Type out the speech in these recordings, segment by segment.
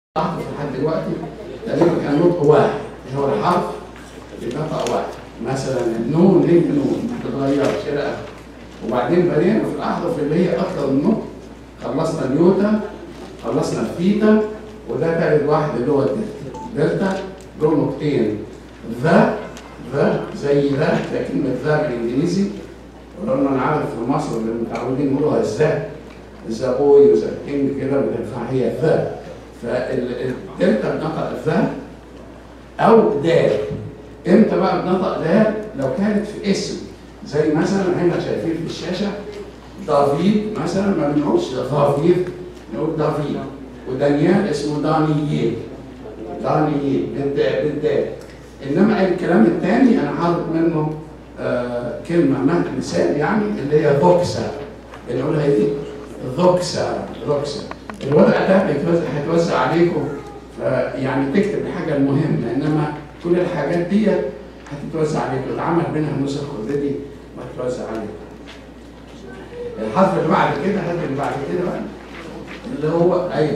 لحظه لحد دلوقتي تقريبا كان نطق واحد اللي هو الحرف بنطق واحد مثلا النون هي نون ما بتتغيرش الى اخره وبعدين بدينا في الاحرف اللي هي اكثر من نطق خلصنا اليوتا خلصنا الثيتا وده تالت واحد اللي هو الدلتا دلتا له نقطتين ذا ذا زي ذا ده كلمه ذا بالانجليزي ولو انا عارف في مصر اللي متعودين نقولها ذا ذا بوي وذا كينج كده بتنفع هي ذا فالدلتا بنطق ذا او دال امتى بقى بنطق دال لو كانت في اسم زي مثلا هنا شايفين في الشاشه دافيد مثلا ما بنقولش دافيد نقول دافيد ودانيال اسمه دانييل دانييل بالدال بالدال انما الكلام الثاني انا حاطط منه آه كلمه مثال يعني اللي هي ذوكسا اللي نقولها دي ذوكسا ذوكسا الورق ده هيتوزع هيتوزع عليكم يعني تكتب الحاجه المهمه انما كل الحاجات دي هتتوزع عليكم اتعمل منها نسخ اوريدي وهتتوزع عليكم الحرف اللي بعد كده الحرف اللي بعد كده بقى اللي هو ايوه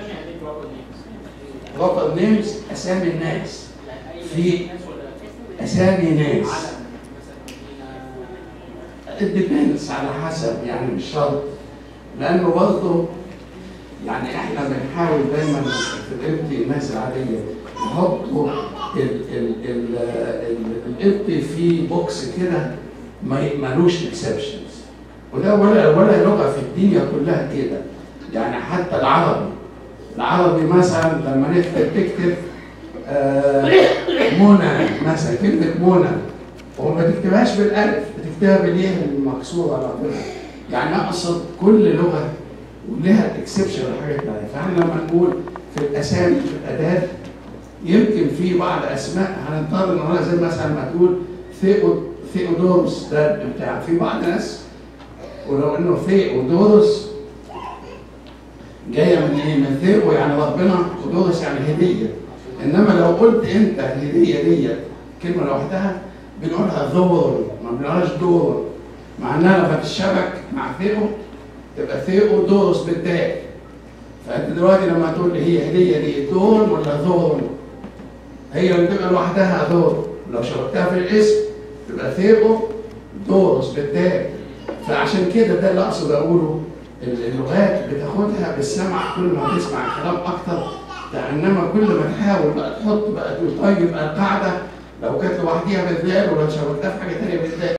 غطى نيمز اسامي الناس في اسامي ناس الديبندس على حسب يعني مش شرط لانه برضه يعني احنا بنحاول دايما في الابتي الناس العاديه نحطوا الابتي في بوكس كده ملوش اكسبشنز وده ولا ولا لغه في الدنيا كلها كده يعني حتى العربي العربي مثلا لما نكتب تكتب آه منى مثلا كلمه منى وما تكتبهاش بالالف بتكتبها بالياء المكسوره على طول يعني اقصد كل لغه ولها اكسبشن وحاجات ثانيه فاحنا لما نقول في الاسامي في الاداه يمكن في بعض اسماء هنضطر نقولها زي مثلا ما تقول ثيو ثيودورس ده بتاع في بعض ناس ولو انه ثيودورس جايه من ايه؟ من ثيو يعني ربنا ودورس يعني هديه انما لو قلت انت الهديه ديت كلمه لوحدها بنقولها ذور ما بنقولهاش دور مع انها لما تتشبك مع ثيو تبقى ثيو دورس بالدال فانت دلوقتي لما تقول لي هي هديه دي دور ولا ذور هي اللي تبقى لوحدها ذور لو شبكتها في الاسم تبقى ثيو دورس بالدال فعشان كده ده اللي اقصد اقوله اللغات بتاخدها بالسمع كل ما تسمع الكلام اكتر انما كل ما تحاول بقى تحط بقى تقول طيب القاعده لو كانت لوحديها بالذال ولو شبكتها في حاجه ثانيه بالذال